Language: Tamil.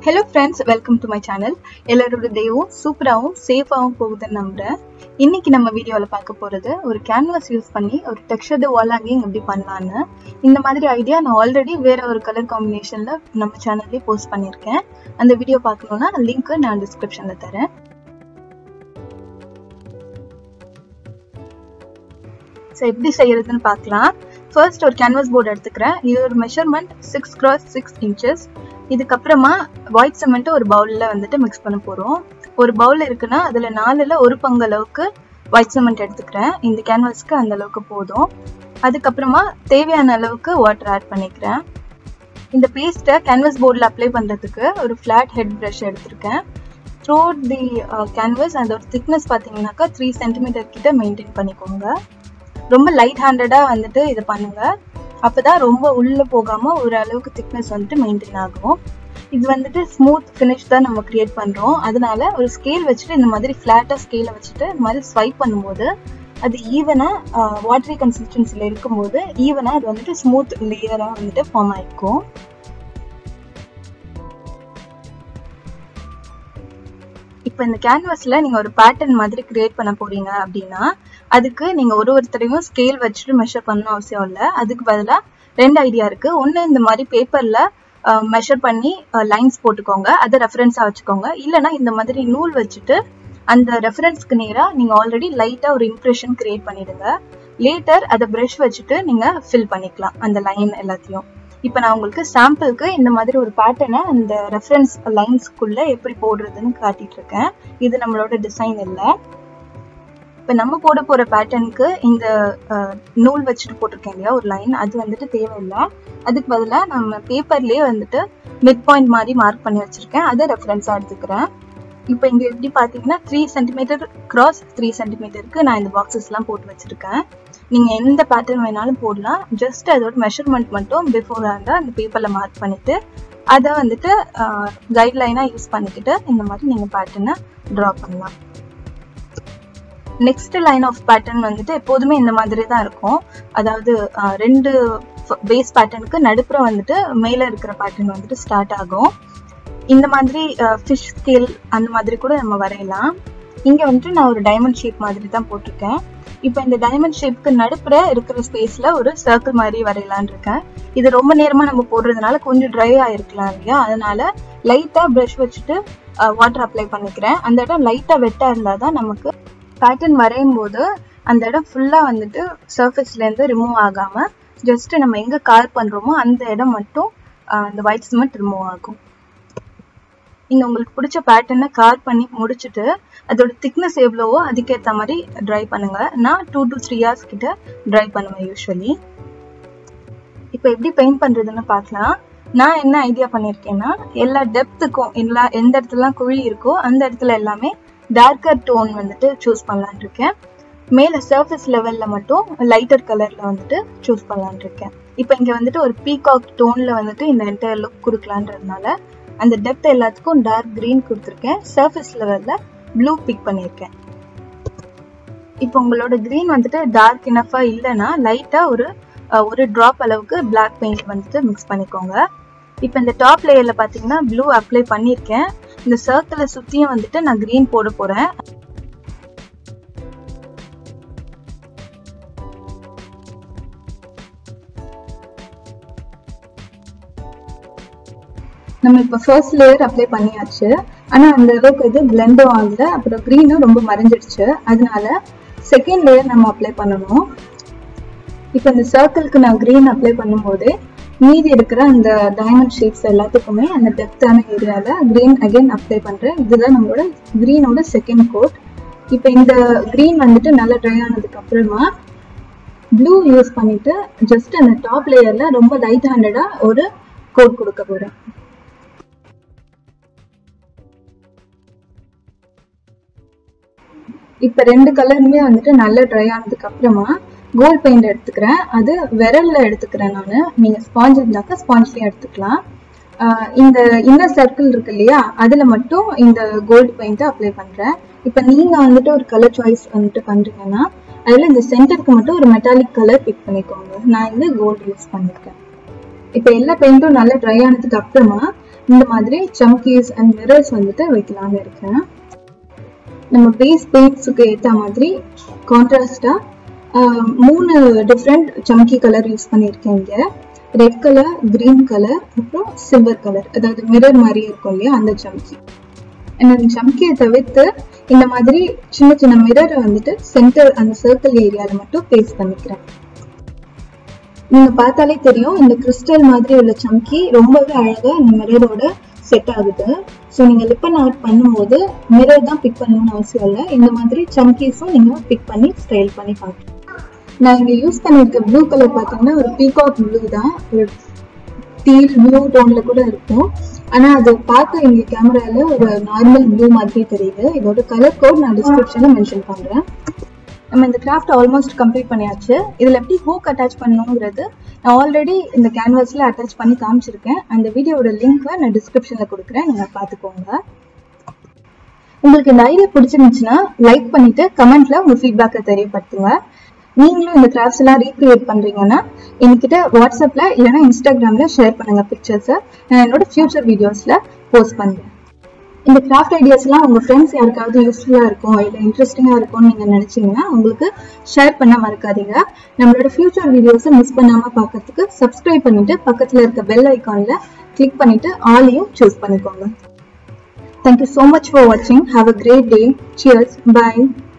Hello friends welcome to my channel எல்லாரோட டேவும் சூப்பராகவும் சேஃபாகவும் போகுதுன்னு நம்புகிறேன் இன்னைக்கு நம்ம வீடியோவில் பார்க்க போகிறது ஒரு கேன்வாஸ் யூஸ் பண்ணி ஒரு டெக்ஸ்டர்டு வால் ஹேங்கிங் எப்படி பண்ணலான்னு இந்த மாதிரி ஐடியா நான் ஆல்ரெடி வேற ஒரு கலர் காம்பினேஷனில் நம்ம சேனல்லே போஸ்ட் பண்ணியிருக்கேன் அந்த வீடியோ பார்க்கணுன்னா லிங்க்கு நான் டிஸ்கிரிப்ஷனில் தரேன் ஸோ எப்படி செய்யறதுன்னு பார்க்கலாம் ஃபர்ஸ்ட் ஒரு கேன்வாஸ் போர்டு எடுத்துக்கிறேன் இது ஒரு measurement six cross six inches இதுக்கப்புறமா ஒயிட் சிமெண்ட்டை ஒரு பவுலில் வந்துட்டு மிக்ஸ் பண்ண போகிறோம் ஒரு பவுல் இருக்குன்னா அதில் நாலில் ஒரு பங்கு அளவுக்கு ஒயிட் சிமெண்ட் எடுத்துக்கிறேன் இந்த கேன்வாஸ்க்கு அந்த அளவுக்கு போதும் அதுக்கப்புறமா தேவையான அளவுக்கு வாட்டர் ஆட் பண்ணிக்கிறேன் இந்த பேஸ்ட்டை கேன்வாஸ் போர்டில் அப்ளை பண்ணுறதுக்கு ஒரு ஃப்ளாட் ஹெட் ப்ரஷ் எடுத்திருக்கேன் த்ரூ தி கேன்வாஸ் அதோட திக்னஸ் பார்த்தீங்கன்னாக்கா த்ரீ சென்டிமீட்டர் கிட்ட மெயின்டைன் பண்ணிக்கோங்க ரொம்ப லைட் ஹேண்டடாக வந்துட்டு இதை பண்ணுங்கள் அப்போ தான் ரொம்ப உள்ளே போகாமல் ஒரு அளவுக்கு திக்னஸ் வந்துட்டு மெயின்டைன் ஆகும் இது வந்துட்டு ஸ்மூத் ஃபினிஷ் தான் நம்ம க்ரியேட் பண்ணுறோம் அதனால ஒரு ஸ்கேல் வச்சுட்டு இந்த மாதிரி ஃப்ளாட்டாக ஸ்கேலை வச்சுட்டு இந்த மாதிரி ஸ்வைப் பண்ணும்போது அது ஈவனாக வாட்டரி கன்சிஸ்டன்சியில் இருக்கும்போது ஈவனாக அது வந்துட்டு ஸ்மூத் லேயராக வந்துட்டு ஃபார்ம் ஆகிருக்கும் இப்போ இந்த கேன்வாஸில் நீங்கள் ஒரு பேட்டர்ன் மாதிரி கிரியேட் பண்ண போறீங்க அப்படின்னா அதுக்கு நீங்கள் ஒரு ஒருத்தரையும் ஸ்கேல் வச்சுட்டு மெஷர் பண்ணணும் அவசியம் இல்லை அதுக்கு பதிலாக ரெண்டு ஐடியா இருக்குது ஒன்று இந்த மாதிரி பேப்பரில் மெஷர் பண்ணி லைன்ஸ் போட்டுக்கோங்க அதை ரெஃபரன்ஸாக வச்சுக்கோங்க இல்லைனா இந்த மாதிரி நூல் வச்சுட்டு அந்த ரெஃபரன்ஸ்க்கு நேராக நீங்கள் ஆல்ரெடி லைட்டாக ஒரு இம்ப்ரெஷன் கிரியேட் பண்ணிடுங்க லேட்டர் அதை ப்ரஷ் வச்சுட்டு நீங்கள் ஃபில் பண்ணிக்கலாம் அந்த லைன் எல்லாத்தையும் இப்போ நான் உங்களுக்கு சாம்பிளுக்கு இந்த மாதிரி ஒரு பேட்டர்னை அந்த ரெஃபரன்ஸ் லைன்ஸ்க்குள்ளே எப்படி போடுறதுன்னு காட்டிட்டு இருக்கேன் இது நம்மளோட டிசைன் இல்லை இப்போ நம்ம போட போகிற பேட்டர்னுக்கு இந்த நூல் வச்சுட்டு போட்டிருக்கேன் இல்லையா ஒரு லைன் அது வந்துட்டு தேவையில்லை அதுக்கு பதிலாக நம்ம பேப்பர்லேயே வந்துட்டு மிட் பாயிண்ட் மாதிரி மார்க் பண்ணி வச்சுருக்கேன் அதை ரெஃபரன்ஸாக எடுத்துக்கிறேன் இப்போ இங்கே எப்படி பார்த்தீங்கன்னா த்ரீ சென்டிமீட்டர் கிராஸ் த்ரீ சென்டிமீட்டருக்கு நான் இந்த பாக்ஸஸ்லாம் போட்டு வச்சுருக்கேன் நீங்கள் எந்த பேட்டர்ன் வேணாலும் போடலாம் ஜஸ்ட் அதோட மெஷர்மெண்ட் மட்டும் பிஃபோர் ஹேண்டாக அந்த பேப்பரில் மார்க் பண்ணிவிட்டு அதை வந்துட்டு கைட்லைனாக யூஸ் பண்ணிக்கிட்டு இந்த மாதிரி நீங்கள் பேட்டர்னை ட்ரா பண்ணலாம் நெக்ஸ்ட் லைன் ஆஃப் பேட்டர்ன் வந்துட்டு எப்போதுமே இந்த மாதிரி தான் இருக்கும் அதாவது ரெண்டு பேஸ் பேட்டர்னுக்கு நடுப்புற வந்துட்டு மேலே இருக்கிற பேட்டர்ன் வந்துட்டு ஸ்டார்ட் ஆகும் இந்த மாதிரி ஃபிஷ் ஸ்கேல் அந்த மாதிரி கூட நம்ம வரையலாம் இங்கே வந்துட்டு நான் ஒரு டைமண்ட் ஷேப் மாதிரி தான் போட்டிருக்கேன் இப்போ இந்த டைமண்ட் ஷேப்க்கு நடுப்புற இருக்கிற ஸ்பேஸில் ஒரு சர்க்கிள் மாதிரி வரையலான் இருக்கேன் இது ரொம்ப நேரமாக நம்ம போடுறதுனால கொஞ்சம் ட்ரை ஆகிருக்கலாம் இல்லையா அதனால லைட்டாக ப்ரஷ் வச்சுட்டு வாட்டர் அப்ளை பண்ணிக்கிறேன் அந்த இடம் லைட்டாக வெட்டாக இருந்தால் தான் நமக்கு பேட்டர்ன் வரையும் போது அந்த இடம் ஃபுல்லாக வந்துட்டு சர்ஃபேஸ்லேருந்து ரிமூவ் ஆகாமல் ஜஸ்ட் நம்ம எங்கே கார் பண்ணுறோமோ அந்த இடம் மட்டும் அந்த ஒயிட் சிமெண்ட் ரிமூவ் ஆகும் நீங்கள் உங்களுக்கு பிடிச்ச பேட்டர்னை கார் பண்ணி முடிச்சுட்டு அதோட திக்னஸ் எவ்வளவோ அதுக்கேற்ற மாதிரி ட்ரை பண்ணுங்க நான் டூ டு த்ரீ ஹவர்ஸ் கிட்ட ட்ரை பண்ணுவேன் யூஸ்வலி இப்போ எப்படி பெயிண்ட் பண்ணுறதுன்னு பார்க்கலாம் நான் என்ன ஐடியா பண்ணியிருக்கேன்னா எல்லா டெப்த்துக்கும் எல்லா எந்த இடத்துலலாம் குழி இருக்கோ அந்த இடத்துல எல்லாமே டார்க்கர் டோன் வந்துட்டு சூஸ் பண்ணலான் இருக்கேன் மேலே சர்ஃபேஸ் லெவலில் மட்டும் லைட்டர் கலரில் வந்துட்டு சூஸ் பண்ணலான் இருக்கேன் இப்போ இங்கே வந்துட்டு ஒரு பீகாக் டோனில் வந்துட்டு இந்த என்டையர் லுக் கொடுக்கலான்றதுனால அந்த டெப்த் எல்லாத்துக்கும் டார்க் க்ரீன் கொடுத்துருக்கேன் சர்ஃபேஸ் லெவலில் ப்ளூ பிக் பண்ணியிருக்கேன் இப்போ உங்களோட க்ரீன் வந்துட்டு டார்க் இனஃபாக இல்லைன்னா லைட்டாக ஒரு ஒரு ட்ராப் அளவுக்கு பிளாக் பெயிண்ட் வந்துட்டு மிக்ஸ் பண்ணிக்கோங்க இப்போ இந்த டாப் லேயரில் பார்த்தீங்கன்னா ப்ளூ அப்ளை பண்ணியிருக்கேன் இந்த சர்க்கிளை சுற்றியும் வந்துட்டு நான் க்ரீன் போட போகிறேன் நம்ம இப்போ ஃபர்ஸ்ட் லேயர் அப்ளை பண்ணியாச்சு ஆனால் அந்த அளவுக்கு இது பிளெண்டும் ஆகல அப்புறம் க்ரீனும் ரொம்ப மறைஞ்சிடுச்சு அதனால செகண்ட் லேயர் நம்ம அப்ளை பண்ணணும் இப்போ இந்த சர்க்கிள்க்கு நான் க்ரீன் அப்ளை பண்ணும்போது மீதி இருக்கிற அந்த டைமண்ட் ஷேப்ஸ் எல்லாத்துக்குமே அந்த டெப்த்தான ஏரியாவில் க்ரீன் அகைன் அப்ளை பண்ணுறேன் இதுதான் நம்மளோட க்ரீனோட செகண்ட் கோட் இப்போ இந்த க்ரீன் வந்துட்டு நல்லா ட்ரை ஆனதுக்கு அப்புறமா ப்ளூ யூஸ் பண்ணிட்டு ஜஸ்ட் அந்த டாப் லேயரில் ரொம்ப லைட் ஹேண்டடாக ஒரு கோட் கொடுக்க போகிறேன் இப்போ ரெண்டு கலருமே வந்துட்டு நல்லா ட்ரை ஆனதுக்கு அப்புறமா கோல்ட் பெயிண்ட் எடுத்துக்கிறேன் அது விரல்ல எடுத்துக்கிறேன் நான் நீங்கள் ஸ்பாஞ்ச் இருந்தாக்கா ஸ்பாஞ்ச்லேயும் எடுத்துக்கலாம் இந்த இன்னர் சர்க்கிள் இருக்கு இல்லையா அதில் மட்டும் இந்த கோல்டு பெயிண்ட்டை அப்ளை பண்ணுறேன் இப்போ நீங்கள் வந்துட்டு ஒரு கலர் சாய்ஸ் வந்துட்டு பண்ணுறீங்கன்னா அதில் இந்த சென்டருக்கு மட்டும் ஒரு மெட்டாலிக் கலர் பிக் பண்ணிக்கோங்க நான் வந்து கோல்டு யூஸ் பண்ணியிருக்கேன் இப்போ எல்லா பெயிண்ட்டும் நல்லா ட்ரை ஆனதுக்கு அப்புறமா இந்த மாதிரி சம்கீஸ் அண்ட் மிரர்ஸ் வந்துட்டு வைக்கலாம்னு இருக்கேன் நம்ம பேஸ் பெயிண்ட்ஸுக்கு ஏற்ற மாதிரி கான்ட்ராஸ்டாக மூணு டிஃப்ரெண்ட் சம்கி கலர் யூஸ் பண்ணியிருக்கேன் இங்கே ரெட் கலர் கிரீன் கலர் அப்புறம் சில்வர் கலர் அதாவது மிரர் மாதிரி இருக்கும் இல்லையா அந்த சம்கி அந்த சம்கியை தவிர்த்து இந்த மாதிரி சின்ன சின்ன மிரரை வந்துட்டு சென்டர் அந்த சர்க்கிள் ஏரியாவில் மட்டும் பேஸ்ட் பண்ணிக்கிறேன் நீங்க பார்த்தாலே தெரியும் இந்த கிறிஸ்டல் மாதிரி உள்ள சம்கி ரொம்பவே அழகா இந்த மிரரோட செட் ஆகுது ஸோ நீங்க லிப்பன் ஆர்ட் பண்ணும்போது மிரர் தான் பிக் பண்ணணும்னு அவசியம் இல்லை இந்த மாதிரி சம்கீஸும் நீங்க பிக் பண்ணி ஸ்டைல் பண்ணி பார்க்கலாம் நான் இங்க யூஸ் பண்ணிருக்க ப்ளூ கலர் பார்த்தீங்கன்னா ஒரு பீகாக் ப்ளூ தான் ஒரு டீல் ப்ளூ டோன்ல கூட இருக்கும் ஆனா அது பார்க்க இங்க கேமரால ஒரு நார்மல் ப்ளூ மாதிரி தெரியுது இதோட கலர் கோட் நான் டிஸ்கிரிப்ஷன்ல மென்ஷன் பண்றேன் நம்ம இந்த கிராஃப்ட் ஆல்மோஸ்ட் கம்ப்ளீட் பண்ணியாச்சு இதில் எப்படி ஹூக் அட்டாச் பண்ணணுங்கிறது நான் ஆல்ரெடி இந்த கேன்வாஸில் அட்டாச் பண்ணி காமிச்சிருக்கேன் அந்த வீடியோட லிங்க்கை நான் டிஸ்கிரிப்ஷனில் கொடுக்குறேன் நீங்கள் பார்த்துக்கோங்க உங்களுக்கு இந்த ஐடியா பிடிச்சிருந்துச்சுன்னா லைக் பண்ணிட்டு கமெண்ட்ல உங்க ஃபீட்பேக்கை தெரியப்படுத்துங்க நீங்களும் இந்த கிராஃப்ட்ஸ் எல்லாம் ரீக்ரியேட் பண்றீங்கன்னா என்கிட்ட வாட்ஸ்அப்ல இல்லைன்னா இன்ஸ்டாகிராம்ல ஷேர் பண்ணுங்க பிக்சர்ஸை நான் என்னோட ஃபியூச்சர் வீடியோஸ்ல போஸ்ட் பண்றேன் இந்த கிராஃப்ட் ஐடியாஸ்லாம் உங்க ஃப்ரெண்ட்ஸ் யாருக்காவது யூஸ்ஃபுல்லா இருக்கும் இல்லை இன்ட்ரெஸ்டிங்கா இருக்கும்னு நீங்க நினைச்சீங்கன்னா உங்களுக்கு ஷேர் பண்ண மறக்காதீங்க நம்மளோட ஃபியூச்சர் வீடியோஸை மிஸ் பண்ணாம பார்க்கறதுக்கு சப்ஸ்கிரைப் பண்ணிட்டு பக்கத்துல இருக்க பெல் ஐக்கான்ல கிளிக் பண்ணிட்டு ஆலையும் சூஸ் பண்ணிக்கோங்க Thank you so much for watching. Have a great day. Cheers. Bye.